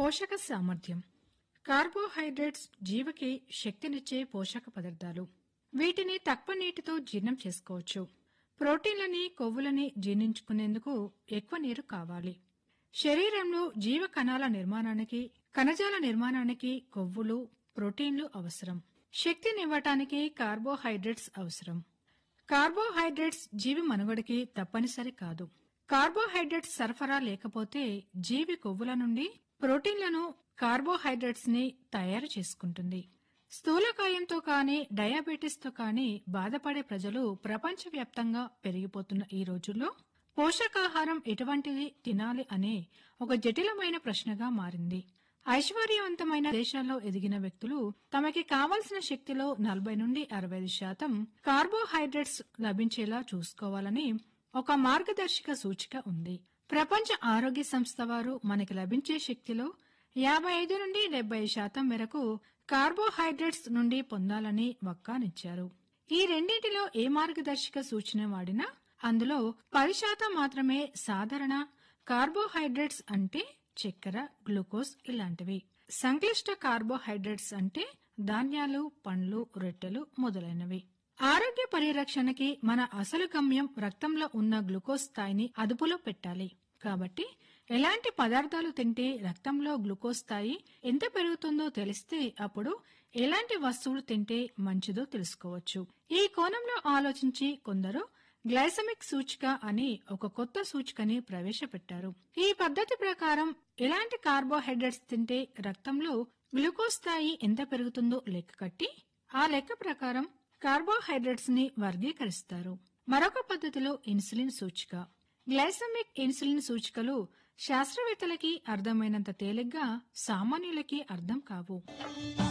పోషక సామర్థ్యం కార్బోహైడ్రేట్స్ జీవకి శక్తినిచ్చే పోషక పదార్థాలు వీటిని తక్కువ నీటితో జీర్ణం చేసుకోవచ్చు ప్రోటీన్లని కొవ్వులని జీర్ణించుకునేందుకు ఎక్కువ నీరు కావాలి శరీరంలో జీవ కణాల నిర్మాణానికి కణజాల నిర్మాణానికి కొవ్వులు ప్రోటీన్లు అవసరం శక్తినివ్వటానికి కార్బోహైడ్రేట్స్ అవసరం కార్బోహైడ్రేట్స్ జీవి మనుగడకి తప్పనిసరి కాదు కార్బోహైడ్రేట్స్ సరఫరా లేకపోతే జీవి కొవ్వుల నుండి ప్రోటీన్లను కార్బోహైడ్రేట్స్ ని తయారు చేసుకుంటుంది స్థూలకాయంతో కానీ డయాబెటిస్ తో కానీ బాధపడే ప్రజలు ప్రపంచవ్యాప్తంగా పెరిగిపోతున్న ఈ రోజుల్లో పోషకాహారం ఎటువంటిది తినాలి అనే ఒక జటిలమైన ప్రశ్నగా మారింది ఐశ్వర్యవంతమైన దేశాల్లో ఎదిగిన వ్యక్తులు తమకి కావలసిన శక్తిలో నలభై నుండి అరవై శాతం కార్బోహైడ్రేట్స్ లభించేలా చూసుకోవాలని ఒక మార్గదర్శక సూచిక ఉంది ప్రపంచ ఆరోగ్య సంస్థ వారు మనకి లభించే శక్తిలో యాభై ఐదు నుండి డెబ్బై శాతం మేరకు కార్బోహైడ్రేట్స్ నుండి పొందాలని వక్కానిచ్చారు ఈ రెండింటిలో ఏ మార్గదర్శక సూచన వాడినా అందులో పది శాతం మాత్రమే సాధారణ కార్బోహైడ్రేట్స్ అంటే చక్కెర గ్లూకోజ్ ఇలాంటివి సంక్లిష్ట కార్బోహైడ్రేట్స్ అంటే ధాన్యాలు పండ్లు రొట్టెలు మొదలైనవి ఆరోగ్య పరిరక్షణకి మన అసలు గమ్యం రక్తంలో ఉన్న గ్లూకోజ్ స్థాయిని అదుపులో పెట్టాలి కాబట్టి ఎలాంటి పదార్థాలు తింటే రక్తంలో గ్లూకోజ్ స్థాయి ఎంత పెరుగుతుందో తెలిస్తే అప్పుడు ఎలాంటి వస్తువులు తింటే మంచిదో తెలుసుకోవచ్చు ఈ కోణంలో ఆలోచించి కొందరు గ్లైసమిక్ సూచిక అని ఒక కొత్త సూచికని ప్రవేశపెట్టారు ఈ పద్ధతి ప్రకారం ఎలాంటి కార్బోహైడ్రేట్స్ తింటే రక్తంలో గ్లూకోజ్ స్థాయి ఎంత పెరుగుతుందో లెక్క కట్టి ఆ లెక్క ప్రకారం కార్బోహైడ్రేట్స్ ని వర్గీకరిస్తారు మరొక పద్ధతిలో ఇన్సులిన్ సూచిక గ్లైసమిక్ ఇన్సులిన్ సూచికలు శాస్త్రవేత్తలకి అర్థమైనంత తేలిగ్గా సామాన్యులకి అర్థం కావు